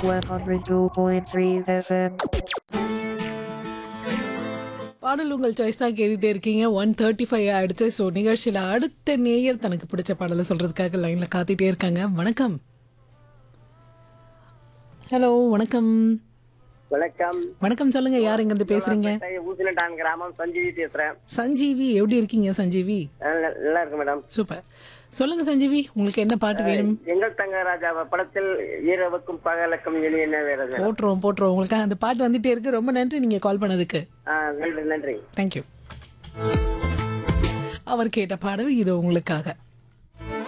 102.3 FM. பாடல் உங்கள் choice தான் கேட்டுட்டே இருக்கீங்க ஒன் தேர்ட்டி ஃபைவ் ஆயிடுச்சு ஸோ நிகழ்ச்சியில் அடுத்த நேயர் தனக்கு பிடிச்ச பாடலை சொல்றதுக்காக லைனில் காத்திட்டே இருக்காங்க வணக்கம் ஹலோ வணக்கம் வணக்கம் வணக்கம் சொல்லுங்க யார் இருந்து பேசுறீங்க ஊசினட்டான் கிராமம் சஞ்சீவி பேசுறேன் சஞ்சீவி எப்படி இருக்கீங்க சஞ்சீவி அஹ் ந- நல்லா இருக்கு மேடம் சூப்பர் சொல்லுங்க சஞ்சீவி உங்களுக்கு என்ன பாட்டு வேணும் எங்கள் தங்க ராஜா படத்தில் இரவுக்கும் பகலுக்கும் இனி என்ன வேறு போட்டுருவோம் போட்டுருவோம் உங்களுக்கு அந்த பாட்டு வந்துட்டே இருக்கு ரொம்ப நன்றி நீங்க கால் பண்ணதுக்கு நன்றி நன்றி தேங்க்யூ அவர் கேட்ட பாடல் இது உங்களுக்காக